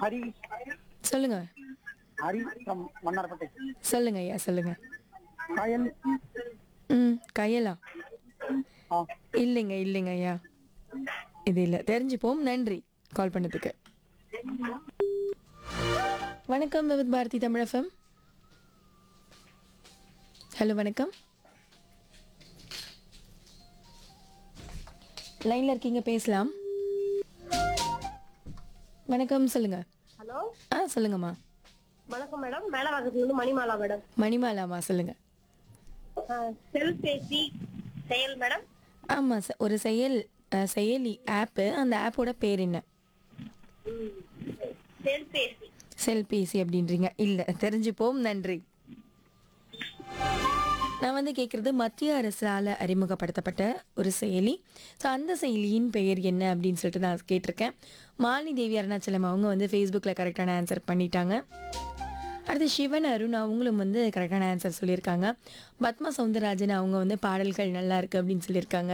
ஹரி சொல்லுங்க ஹரி from மன்னார்பேட்டை சொல்லுங்க ஐயா சொல்லுங்க காயல் ம் கையலா ஆ இல்லைங்க இல்லைங்க ஐயா இது இல்லை தெரிஞ்சுப்போம் நன்றி கால் பண்ணதுக்கு வணக்கம் விவித் பாரதி தமிழஃபம் ஹலோ வணக்கம் லைன்ல இருக்கீங்க பேசலாம் வணக்கம் சொல்லுங்க ஹலோ ஆ சொல்லுங்கம்மா வணக்கம் மேடம் மேலவாக்கத்துல இருந்து மணிமாலா மேடம் மணிமாலாமா சொல்லுங்க செல்பேசி செயல் மேடம் ஆமாம் சார் ஒரு செயல் அஹ், செயலி ஆப்பு அந்த ஆப்போட பேர் என்ன செல்பேசி செல்பேசி அப்படின்றீங்க இல்லை தெரிஞ்சுப்போம் நன்றி நான் வந்து கேட்குறது மத்திய அரசால் அறிமுகப்படுத்தப்பட்ட ஒரு செயலி ஸோ அந்த செயலியின் பெயர் என்ன அப்படின்னு சொல்லிட்டு நான் கேட்டிருக்கேன் மாலினி தேவி அருணாச்சலம் அவங்க வந்து ஃபேஸ்புக்கில் கரெக்டான ஆன்சர் பண்ணிட்டாங்க அடுத்து சிவன் அருண் அவங்களும் வந்து கரெக்டான ஆன்சர் சொல்லியிருக்காங்க பத்மா சவுந்தரராஜன் அவங்க வந்து பாடல்கள் நல்லா இருக்கு அப்படின்னு சொல்லியிருக்காங்க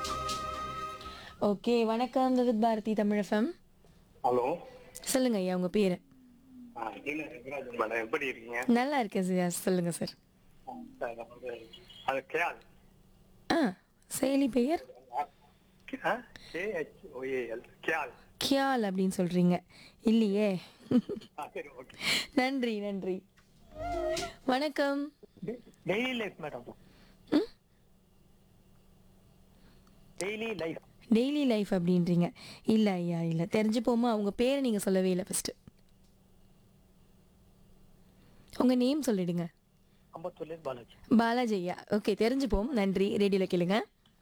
ஓகே வணக்கம் விவித் பாரதி தமிழஃபம் ஹலோ சொல்லுங்க ஐயா உங்கள் பேர் மேடம் எப்படி இருக்கீங்க நல்லா இருக்கேன் சார் சொல்லுங்க சார் சார், வந்து அது கேள் ஆ செயலி பெயர் கேஹெச்ஓஏஎல் கேள் கியால் அப்படின்னு சொல்றீங்க இல்லையே சரி ஓகே நன்றி நன்றி வணக்கம் டெய்லி லைஃப் மேடம் ம்? டெய்லி லைஃப் டெய்லி லைஃப் அப்படின்றீங்க இல்லை ஐயா இல்லை தெரிஞ்சுப்போமா அவங்க பேரை நீங்கள் சொல்லவே இல்லை ஃபஸ்ட்டு உங்கள் நேம் சொல்லிடுங்க அம்பத்தூர்ல பாலாஜி பாலாஜி ஐயா ஓகே தெரிஞ்சுப்போம் நன்றி ரேடியோவில் கேளுங்க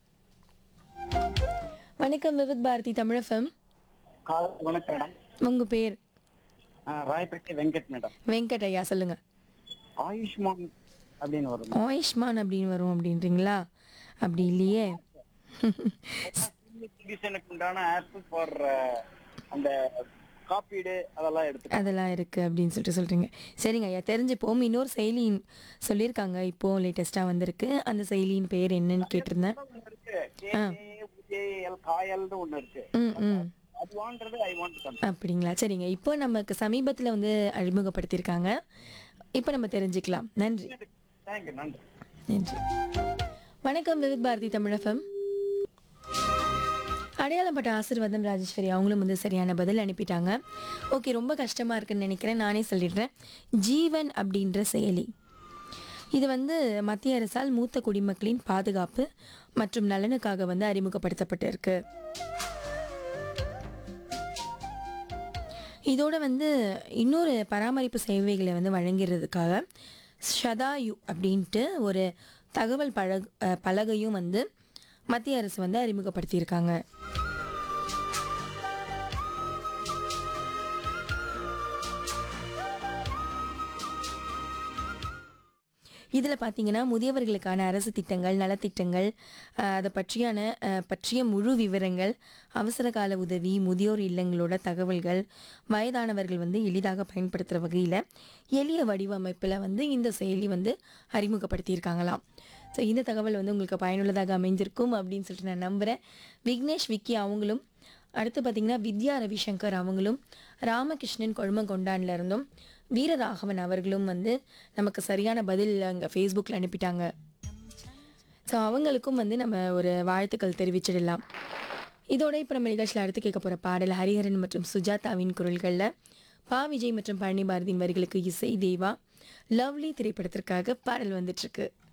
வணக்கம் விவித் பாரதி தமிழஃபம் காலை வணக்கம் மேடம் உங்கள் பேர் ஆ, ராயப்பேட்டை வெங்கட் மேடம் வெங்கட் ஐயா சொல்லுங்க ஆயுஷ்மான் அப்படின்னு வரும் ஆயுஷ்மான் அப்படின்னு வரும் அப்படின்றீங்களா அப்படி இல்லையே சிட்டிசனுக்கு உண்டான ஆப் ஃபார் அந்த காப்பீடு அதெல்லாம் எடுத்து அதெல்லாம் இருக்கு அப்படின்னு சொல்லிட்டு சொல்றீங்க சரிங்க ஐயா தெரிஞ்சுப்போம் இன்னொரு செயலியின் சொல்லியிருக்காங்க இப்போ லேட்டஸ்டா வந்திருக்கு அந்த செயலியின் பெயர் என்னன்னு கேட்டிருந்தேன் இருக்கு கேஏஎல் காயல்னு ஒண்ணு இருக்கு ம் ம் அது வாங்குறது ஐ வாண்ட் அப்படிங்களா சரிங்க இப்போ நமக்கு சமீபத்தில் வந்து அறிமுகப்படுத்தியிருக்காங்க இப்போ நம்ம தெரிஞ்சுக்கலாம் நன்றி தேங்க்யூ நன்றி நன்றி வணக்கம் விவித் பாரதி தமிழகம் அடையாளப்பட்ட ஆசீர்வாதம் ராஜேஸ்வரி அவங்களும் வந்து சரியான பதில் அனுப்பிட்டாங்க ஓகே ரொம்ப கஷ்டமாக இருக்குன்னு நினைக்கிறேன் நானே சொல்லிடுறேன் ஜீவன் அப்படின்ற செயலி இது வந்து மத்திய அரசால் மூத்த குடிமக்களின் பாதுகாப்பு மற்றும் நலனுக்காக வந்து அறிமுகப்படுத்தப்பட்டிருக்கு இதோட வந்து இன்னொரு பராமரிப்பு சேவைகளை வந்து வழங்கிறதுக்காக ஷதாயு அப்படின்ட்டு ஒரு தகவல் பழக அஹ் பலகையும் வந்து மத்திய அரசு வந்து அறிமுகப்படுத்தியிருக்காங்க இதில் பார்த்தீங்கன்னா முதியவர்களுக்கான அரசு திட்டங்கள் நலத்திட்டங்கள் அஹ், அதை பற்றியான அஹ், பற்றிய முழு விவரங்கள் அவசர கால உதவி முதியோர் இல்லங்களோட தகவல்கள் வயதானவர்கள் வந்து எளிதாக பயன்படுத்துகிற வகையில் எளிய வடிவமைப்பில் வந்து இந்த செயலி வந்து அறிமுகப்படுத்தியிருக்காங்களாம் ஸோ இந்த தகவல் வந்து உங்களுக்கு பயனுள்ளதாக அமைஞ்சிருக்கும் அப்படின்னு சொல்லிட்டு நான் நம்புகிறேன் விக்னேஷ் விக்கி அவங்களும் அடுத்து பார்த்தீங்கன்னா வித்யா ரவிசங்கர் அவங்களும் ராமகிருஷ்ணன் கொழுமங்கொண்டான்ல இருந்தும் வீரராகவன் அவர்களும் வந்து நமக்கு சரியான பதில் அங்கே ஃபேஸ்புக்கில் அனுப்பிட்டாங்க ஸோ அவங்களுக்கும் வந்து நம்ம ஒரு வாழ்த்துக்கள் தெரிவிச்சிடலாம் இதோட இப்போ நம்ம நிகழ்ச்சியில் அடுத்து கேட்க போகிற பாடல் ஹரிஹரன் மற்றும் சுஜாதாவின் குரல்களில் பா விஜய் மற்றும் பழனி பாரதியின் வரிகளுக்கு இசை தேவா லவ்லி திரைப்படத்திற்காக பாடல் வந்துட்டுருக்கு